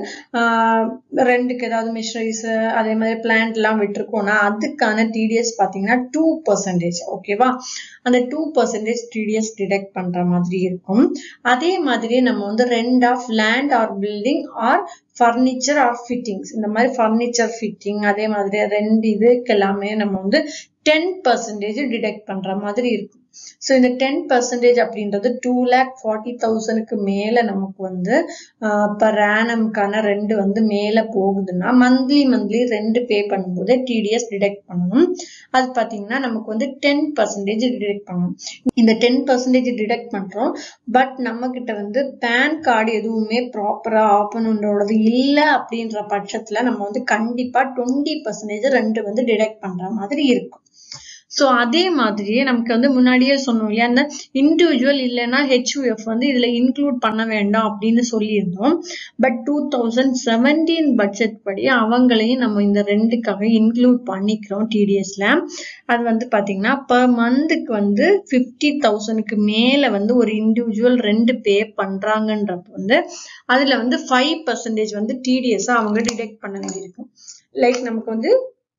ரெண்டுக்கு ஏதாவது மிஷினரிஸ் அதே மாதிரி பிளான்ட் எல்லாம் விட்டுருக்கோம்னா அதுக்கான டிடிஎஸ் பார்த்தீங்கன்னா டூ பர்சன்டேஜ் ஓகேவா அந்த டூ பர்சன்டேஜ் டிடிஎஸ் டிடெக்ட் பண்ற மாதிரி இருக்கும் அதே மாதிரி நம்ம வந்து rent of land or building or furniture or fittings இந்த மாதிரி ஃபர்னிச்சர் ஃபிட்டிங் அதே மாதிரி ரெண்டு இதுக்கு எல்லாமே நம்ம வந்து டென் பர்சன்டேஜ் டிடெக்ட் பண்ற மாதிரி இருக்கும் ஸோ இந்த டென் பர்சன்டேஜ் அப்படின்றது டூ லேக் ஃபார்ட்டி தௌசண்ட்க்கு மேல நமக்கு வந்து பர் ஆனம்கான ரெண்டு வந்து மேல போகுதுன்னா மந்த்லி மந்த்லி ரெண்டு பே பண்ணும்போது டிடிஎஸ் டிடெக்ட் பண்ணணும் அது பார்த்தீங்கன்னா நமக்கு வந்து டென் பர்சன்டேஜ் டிடெக்ட் பண்ணணும் இந்த டென் பர்சன்டேஜ் டிடெக்ட் பண்றோம் பட் நம்ம கிட்ட வந்து பேன் கார்டு எதுவுமே ப்ராப்பரா ஆப்பனோடது இல்லை அப்படின்ற பட்சத்துல நம்ம வந்து கண்டிப்பா டுவெண்ட்டி பர்சன்டேஜ் ரெண்டு வந்து டிடெக்ட் பண்ற மாதிரி இருக்கும் ஸோ அதே மாதிரியே நமக்கு வந்து முன்னாடியே சொன்னோம் இல்லையா அந்த இண்டிவிஜுவல் இல்லைன்னா ஹெச்யூஎஃப் வந்து இதுல இன்க்ளூட் பண்ண வேண்டாம் அப்படின்னு சொல்லியிருந்தோம் but two thousand seventeen budget படி அவங்களையும் நம்ம இந்த ரெண்டுக்காக இன்க்ளூட் பண்ணிக்கிறோம் டிடிஎஸ்ல அது வந்து பாத்தீங்கன்னா பர் மந்த்துக்கு வந்து ஃபிஃப்டி தௌசண்ட்க்கு மேல வந்து ஒரு இண்டிவிஜுவல் ரெண்டு பே பண்றாங்கன்றப்ப வந்து அதுல வந்து ஃபைவ் பர்சன்டேஜ் வந்து டிடிஎஸ் அவங்க டிடெக்ட் பண்ண வேண்டியிருக்கும் லைக் நமக்கு வந்து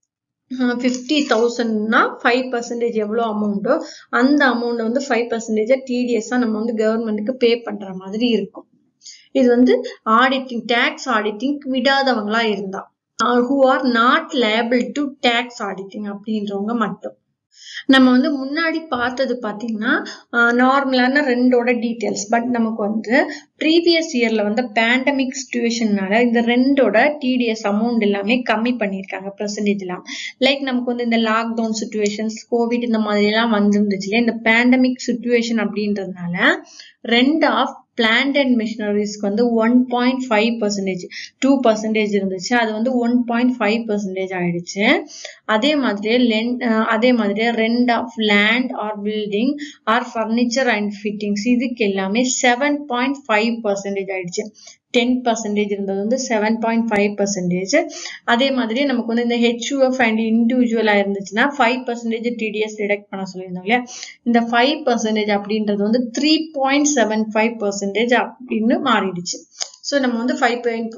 ஃபிஃப்டி தௌசண்ட்னா ஃபைவ் பர்சன்டேஜ் எவ்வளோ அமௌண்ட்டோ அந்த அமௌண்ட் வந்து ஃபைவ் பர்சன்டேஜாக டிடிஎஸ்ஸாக நம்ம வந்து கவர்மெண்ட்டுக்கு பே பண்ணுற மாதிரி இருக்கும் இது வந்து ஆடிட்டிங் டேக்ஸ் ஆடிட்டிங் விடாதவங்களா இருந்தா who are not liable to tax auditing அப்படின்றவங்க மட்டும் நம்ம வந்து முன்னாடி பார்த்தது பார்த்தீங்கன்னா நார்மலான ரெண்டோட டீட்டெயில்ஸ் பட் நமக்கு வந்து ப்ரீவியஸ் இயர்ல வந்து பேண்டமிக் சுச்சுவேஷன்னால இந்த ரெண்டோட டிடிஎஸ் அமௌண்ட் எல்லாமே கம்மி பண்ணியிருக்காங்க பெர்சன்டேஜ் எல்லாம் லைக் நமக்கு வந்து இந்த லாக்டவுன் சுச்சுவேஷன்ஸ் கோவிட் இந்த மாதிரி எல்லாம் வந்துருந்துச்சு இந்த பேண்டமிக் சுச்சுவேஷன் அப்படின்றதுனால ரெண்ட் ஆஃப் பிளான்ட் அண்ட் மிஷினரிஸ்க்கு வந்து one point five percentage two percentage இருந்துச்சு அது வந்து ஒன் பாயிண்ட் ஃபைவ் பர்சன்டேஜ் ஆயிடுச்சு அதே மாதிரியே லென் அதே மாதிரியே rent of land or building or furniture and fittings இதுக்கு எல்லாமே செவன் பாயிண்ட் ஃபைவ் பர்சன்டேஜ் ஆயிடுச்சு டென் பர்சன்டேஜ் இருந்தது வந்து செவன் பாயிண்ட் ஃபைவ் பர்சன்டேஜ் அதே மாதிரி நமக்கு வந்து இந்த ஹெச்யூஎஃப் அண்ட் இண்டிவிஜுவலா இருந்துச்சுன்னா ஃபைவ் பர்சன்டேஜ் டிடிஎஸ் டிடெக்ட் பண்ண சொல்லியிருந்தோம் இல்லையா இந்த ஃபைவ் பர்சன்டேஜ் அப்படின்றது வந்து three point seven five percentage அப்படின்னு மாறிடுச்சு ஸோ நம்ம வந்து ஃபைவ் பாயிண்ட்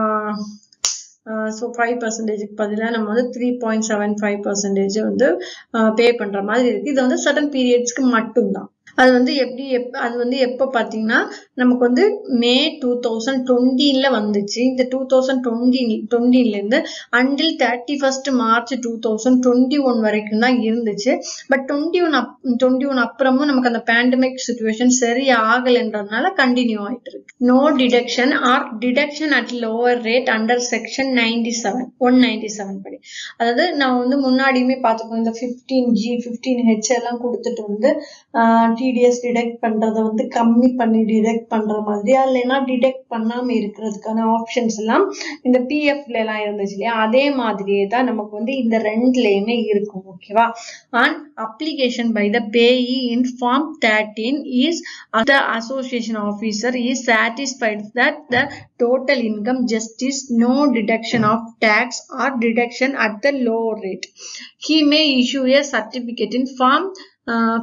ஸோ ஃபைவ் பர்சன்டேஜுக்கு பதிலாக நம்ம வந்து three point seven five percentage வந்து பே பண்ணுற மாதிரி இருக்கு இது வந்து சடன் பீரியட்ஸ்க்கு மட்டும்தான் அது வந்து எப்படி எப் அது வந்து எப்போ பார்த்தீங்கன்னா நமக்கு வந்து மே டூ தௌசண்ட் டுவெண்ட்டில வந்துச்சு இந்த டூ தௌசண்ட் டுவெண்ட்டி டுவெண்ட்டிலேருந்து until thirty first March two thousand twenty one வரைக்கும் தான் இருந்துச்சு but twenty one up twenty one அப்புறமும் நமக்கு அந்த பேண்டமிக் சுச்சுவேஷன் சரி ஆகலைன்றதுனால கண்டினியூ ஆயிட்டு இருக்கு no deduction or deduction at lower rate under section ninety seven one ninety seven படி அதாவது நான் வந்து முன்னாடியுமே பார்த்துக்கோம் இந்த ஃபிஃப்டீன் ஜி ஃபிஃப்டீன் ஹெச் எல்லாம் கொடுத்துட்டு வந்து டிடிஎஸ் டிடெக்ட் பண்றத வந்து கம்மி பண்ணி டிடெக்ட் பண்ற மாதிரி இல்லைன்னா டிடெக்ட் பண்ணாம இருக்கிறதுக்கான ஆப்ஷன்ஸ் எல்லாம் இந்த பிஎஃப்ல எல்லாம் இருந்துச்சு இல்லையா அதே மாதிரியே தான் நமக்கு வந்து இந்த ரெண்டுலயுமே இருக்கும் ஓகேவா and application by the payee in form thirteen is the association officer is satisfied that the total income justice no deduction of tax or deduction at the lower rate. He may issue a certificate in form uh,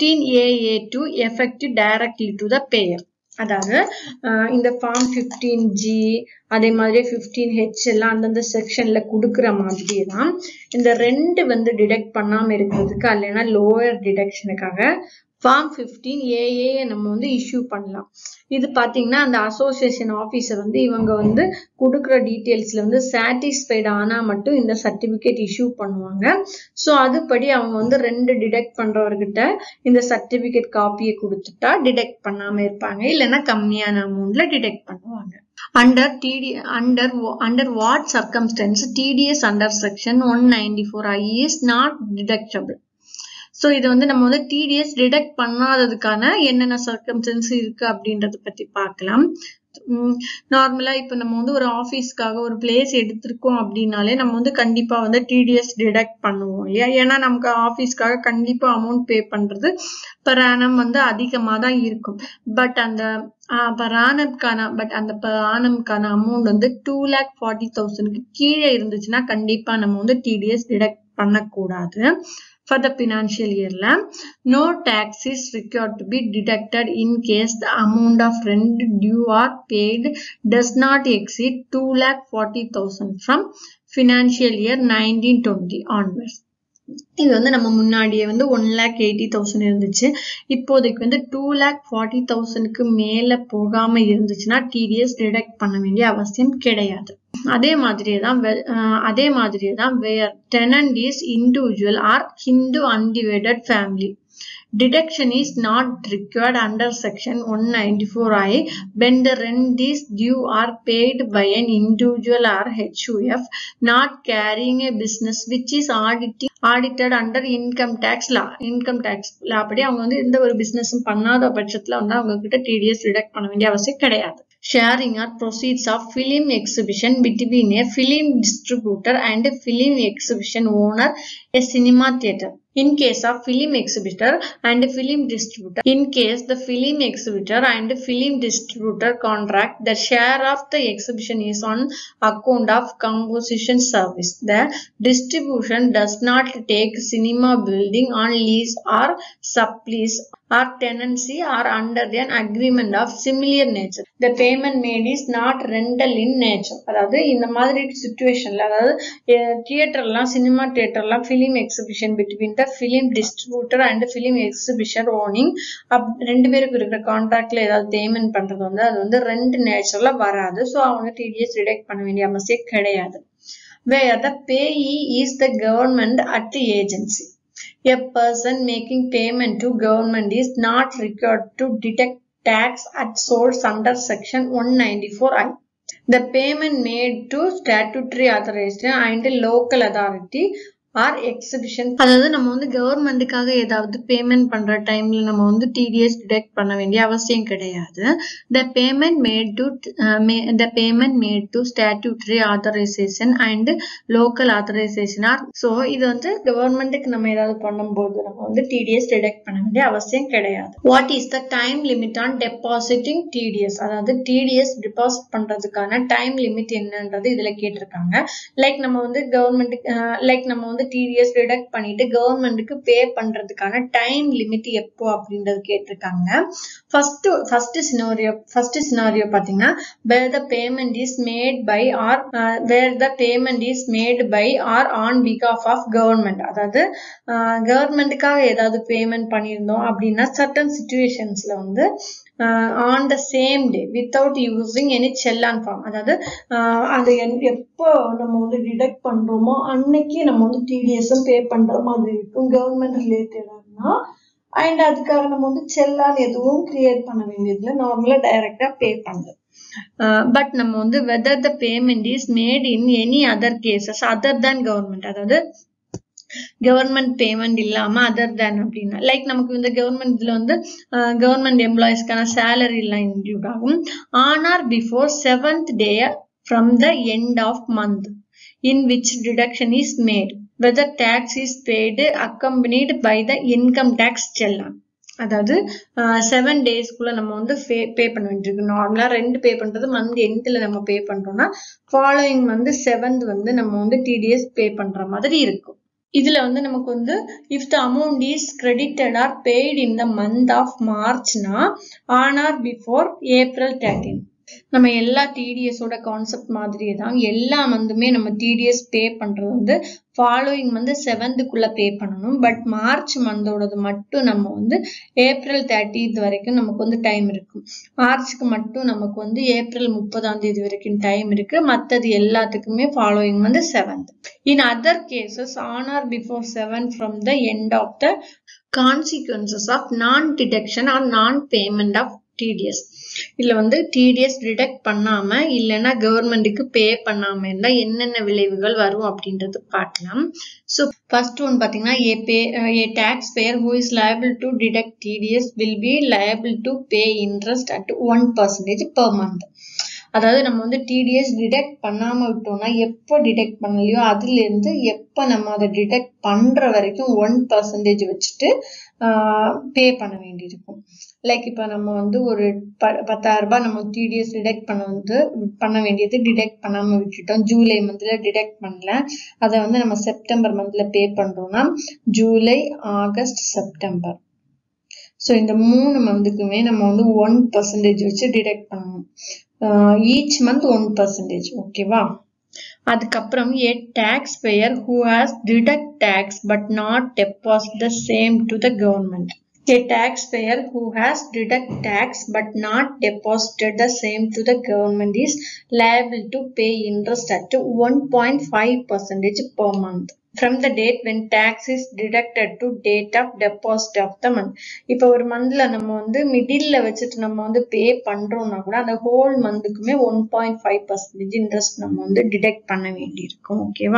15AA2 effective directly to the payer. அதாவது இந்த form fifteen G அதே மாதிரி fifteen H எல்லாம் அந்தந்த செக்ஷன்ல கொடுக்குற மாதிரி தான் இந்த ரெண்டு வந்து டிடெக்ட் பண்ணாம இருக்கிறதுக்கு இல்லைன்னா லோயர் டிடெக்ஷனுக்காக ஃபார்ம் ஃபிஃப்டீன் ஏஏ நம்ம வந்து இஷ்யூ பண்ணலாம் இது பார்த்தீங்கன்னா அந்த அசோசியேஷன் ஆஃபீஸர் வந்து இவங்க வந்து கொடுக்குற டீட்டெயில்ஸ்ல வந்து சாட்டிஸ்ஃபைட் ஆனா மட்டும் இந்த சர்டிபிகேட் இஷ்யூ பண்ணுவாங்க ஸோ அதுபடி அவங்க வந்து ரெண்டு டிடெக்ட் பண்றவர்கிட்ட இந்த சர்டிபிகேட் காப்பியை கொடுத்துட்டா டிடெக்ட் பண்ணாம இருப்பாங்க இல்லைன்னா கம்மியான அமௌண்ட்ல டிடெக்ட் பண்ணுவாங்க under TD under under what circumstance TDS under section 194 I is not deductible so இது வந்து நம்ம வந்து டிடிஎஸ் டிடெக்ட் பண்ணாததுக்கான என்னென்ன சர்க்கம்ஸ்டன்ஸ் இருக்கு அப்படின்றத பத்தி பார்க்கலாம் நார்மலா இப்ப நம்ம வந்து ஒரு ஆபீஸ்க்காக ஒரு பிளேஸ் எடுத்திருக்கோம் அப்படின்னாலே நம்ம வந்து கண்டிப்பா வந்து டிடிஎஸ் டிடெக்ட் பண்ணுவோம் இல்லையா ஏன்னா நமக்கு ஆபீஸ்க்காக கண்டிப்பா அமௌண்ட் பே பண்றது பர் ஆனம் வந்து அதிகமா தான் இருக்கும் பட் அந்த பர் ஆனம்கான பட் அந்த பர் ஆனம்கான அமௌண்ட் வந்து டூ லேக் ஃபார்ட்டி தௌசண்ட்க்கு கீழே இருந்துச்சுன்னா கண்டிப்பா நம்ம வந்து டிடிஎஸ் டிடெக்ட் பண்ணக்கூடாது for the financial year no tax is required to be deducted in case the amount of rent due or paid does not exceed 2 lakh 40,000 from financial year 1920 onwards இது வந்து நம்ம முன்னாடியே வந்து ஒன் லேக் எயிட்டி தௌசண்ட் இருந்துச்சு இப்போதைக்கு வந்து two lakh forty தௌசண்ட்க்கு மேல போகாம இருந்துச்சுன்னா டிடிஎஸ் டிடெக்ட் பண்ண வேண்டிய அவசியம் கிடையாது அதே மாதிரியே தான் அதே மாதிரியே தான் where tenant is individual or Hindu undivided family Deduction is not required under section 194I when the rent is due or paid by an individual or HUF not carrying a business which is auditing audited under income tax law income tax law படி அவங்க வந்து எந்த ஒரு பிசினஸும் பண்ணாத பட்சத்துல வந்து அவங்க கிட்ட டிடிஎஸ் டிடெக்ட் பண்ண வேண்டிய அவசியம் கிடையாது sharing or proceeds of film exhibition between a film distributor and a film exhibition owner a cinema theater in case of film exhibitor and film distributor in case the film exhibitor and film distributor contract the share of the exhibition is on account of composition service the distribution does not take cinema building on lease or sublease or tenancy or under an agreement of similar nature the payment made is not rental in nature அதாவது இந்த மாதிரி சுச்சுவேஷன்ல அதாவது தியேட்டர்லாம் cinema தியேட்டர்லாம் film exhibition between the film distributor and film exhibition owning up ரெண்டு பேருக்கு இருக்கிற கான்ட்ராக்ட்ல ஏதாவது பேமெண்ட் பண்றது வந்து அது வந்து ரெண்டு நேச்சர்ல வராது ஸோ அவங்க டிடிஎஸ் டிடெக்ட் பண்ண வேண்டிய அவசியம் கிடையாது where the payee is the government at the agency a person making payment to government is not required to deduct tax at source under section 194I. The payment made to statutory authorization and local authority or exhibition அதாவது நம்ம வந்து கவர்மெண்ட்டுக்காக ஏதாவது payment பண்ற டைம்ல நம்ம வந்து TDS detect பண்ண வேண்டிய அவசியம் கிடையாது the payment made to the payment made to statutory authorisation and local authorisation or so இது வந்து கவர்மெண்ட்டுக்கு நம்ம ஏதாவது பண்ணும்போது நம்ம வந்து டிடிஎஸ் டிடெக்ட் பண்ண வேண்டிய அவசியம் கிடையாது what is the time limit on depositing TDS அதாவது டிடிஎஸ் டிபாசிட் பண்றதுக்கான டைம் லிமிட் என்னன்றது இதுல கேட்டிருக்காங்க லைக் நம்ம வந்து கவர்மெண்ட்டுக்கு லைக் நம்ம வந்து டிடிஎஸ் டிடக்ட் பண்ணிட்டு கவர்மெண்ட்டுக்கு பே பண்றதுக்கான டைம் லிமிட் எப்போ அப்படின்றது கேட்டிருக்காங்க first first scenario first scenario பாத்தீங்கன்னா where the payment is made by or where the payment is made by or on பிகாஃப் ஆஃப் கவர்மெண்ட் அதாவது கவர்மெண்ட்டுக்காக ஏதாவது பேமெண்ட் பண்ணியிருந்தோம் அப்படின்னா சர்டன் சுச்சுவேஷன்ஸ்ல வந்து on the same day without using any challan form அதாவது அது எப்போ நம்ம வந்து டிடெக்ட் பண்றோமோ அன்னைக்கு நம்ம வந்து டிடிஎஸும் பே பண்ற மாதிரி இருக்கும் கவர்மெண்ட் ரிலேட்டடானா அண்ட் அதுக்காக நம்ம வந்து செல்லான் எதுவும் கிரியேட் பண்ண வேண்டியதில்லை நார்மலா டைரக்டா பே பண்றது பட் நம்ம வந்து whether the payment is made in any other cases other than government அதாவது கவர்மெண்ட் பேமெண்ட் இல்லாம அதர் தேன் அப்படின்னா லைக் நமக்கு இந்த கவர்மெண்ட் இதுல வந்து கவர்மெண்ட் எம்ப்ளாயிஸ்க்கான சேலரி எல்லாம் இன்க்ளூட் ஆகும் on or before seventh day from the end of month in which deduction is made whether tax is paid accompanied by the income tax challan அதாவது seven டேஸ்க்குள்ள நம்ம வந்து பே பண்ண வேண்டியிருக்கு நார்மலா ரெண்டு பே பண்றது மந்த் எண்ட்ல நம்ம பே பண்றோம்னா ஃபாலோயிங் வந்து செவன்த் வந்து நம்ம வந்து டிடிஎஸ் பே பண்ற மாதிரி இருக்கும் இதுல வந்து நமக்கு வந்து if the amount is credited or paid in the month of மார்ச்னா on or before April thirteen நம்ம எல்லா டிடிஎஸோட கான்செப்ட் மாதிரியே தான் எல்லா மந்துமே நம்ம டிடிஎஸ் பே பண்றது வந்து ஃபாலோயிங் வந்து செவன்த்துக்குள்ள பே பண்ணணும் பட் மார்ச் மந்தோடது மட்டும் நம்ம வந்து ஏப்ரல் தேர்ட்டித் வரைக்கும் நமக்கு வந்து டைம் இருக்கும் மார்ச்சுக்கு மட்டும் நமக்கு வந்து ஏப்ரல் முப்பதாம் தேதி வரைக்கும் டைம் இருக்கு மற்றது எல்லாத்துக்குமே ஃபாலோயிங் வந்து seventh in other cases on or before seven from the end of the consequences of non deduction or non payment of TDS இதுல வந்து டிடிஎஸ் டிடெக்ட் பண்ணாம இல்லைன்னா கவர்மெண்ட்டுக்கு பே பண்ணாம இருந்தா என்னென்ன விளைவுகள் வரும் அப்படின்றது பார்க்கலாம் ஸோ ஃபர்ஸ்ட் ஒன் பாத்தீங்கன்னா a pay a tax payer who is liable to detect TDS will be liable to pay interest at one percentage per month அதாவது நம்ம வந்து டிடிஎஸ் டிடெக்ட் பண்ணாம விட்டோம்னா எப்போ டிடெக்ட் பண்ணலையோ அதுல இருந்து எப்போ நம்ம அதை டிடெக்ட் பண்ற வரைக்கும் ஒன் பர்சன்டேஜ் வச்சுட்டு பே பண்ண வேண்டியிருக்கும் லைக் இப்போ நம்ம வந்து ஒரு ப பத்தாயிரம் ரூபாய் நம்ம டிடிஎஸ் டிடெக்ட் பண்ண வந்து பண்ண வேண்டியது டிடெக்ட் பண்ணாம விட்டுட்டோம் ஜூலை மந்த்ல டிடெக்ட் பண்ணல அதை வந்து நம்ம செப்டம்பர் மந்த்ல பே பண்றோம்னா ஜூலை ஆகஸ்ட் செப்டம்பர் ஸோ இந்த மூணு மந்த்துக்குமே நம்ம வந்து ஒன் பர்சன்டேஜ் வச்சு டிடெக்ட் பண்ணணும் ஈச் மந்த் ஒன் பர்சன்டேஜ் ஓகேவா அதுக்கப்புறம் a tax payer who has deduct tax but not deposit the same to the government A taxpayer who has deduct tax but not deposited the same to the government is liable to pay interest at 1.5 percentage per month from the date when tax is deducted to date of deposit of the month. இப்போ ஒரு மந்த்ல நம்ம வந்து மிடில்ல வச்சுட்டு நம்ம வந்து பே பண்றோம்னா கூட அந்த ஹோல் மந்த்துக்குமே one point five percentage interest நம்ம வந்து டிடெக்ட் பண்ண வேண்டியிருக்கும் ஓகேவா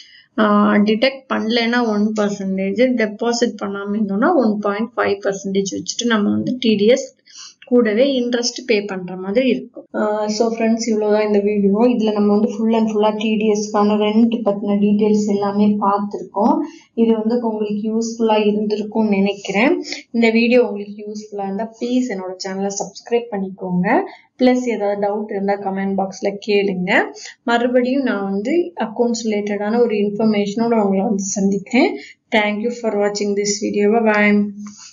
டிடெக்ட் பண்ணலைன்னா ஒன் பர்சன்டேஜ் டெபாசிட் பண்ணாமல் இருந்தோம்னா ஒன் பாயிண்ட் ஃபைவ் பர்சன்டேஜ் வச்சுட்டு நம்ம வந்து டிடிஎஸ் கூடவே இன்ட்ரெஸ்ட் பே பண்ற மாதிரி இருக்கும் ஸோ ஃப்ரெண்ட்ஸ் இவ்வளோதான் இந்த வீடியோ இதில் நம்ம வந்து ஃபுல் அண்ட் ஃபுல்லாக டிடிஎஸ்க்கான ரெண்ட் பற்றின டீட்டெயில்ஸ் எல்லாமே பார்த்துருக்கோம் இது வந்து உங்களுக்கு யூஸ்ஃபுல்லாக இருந்திருக்கும்னு நினைக்கிறேன் இந்த வீடியோ உங்களுக்கு யூஸ்ஃபுல்லாக இருந்தால் ப்ளீஸ் என்னோட சேனலை சப்ஸ்கிரைப் பண்ணிக்கோங்க ப்ளஸ் ஏதாவது டவுட் இருந்தால் கமெண்ட் பாக்ஸில் கேளுங்க மறுபடியும் நான் வந்து அக்கௌண்ட்ஸ் ரிலேட்டடான ஒரு இன்ஃபர்மேஷனோட உங்களை வந்து சந்திக்கிறேன் தேங்க்யூ ஃபார் வாட்சிங் திஸ் வீடியோ பாய்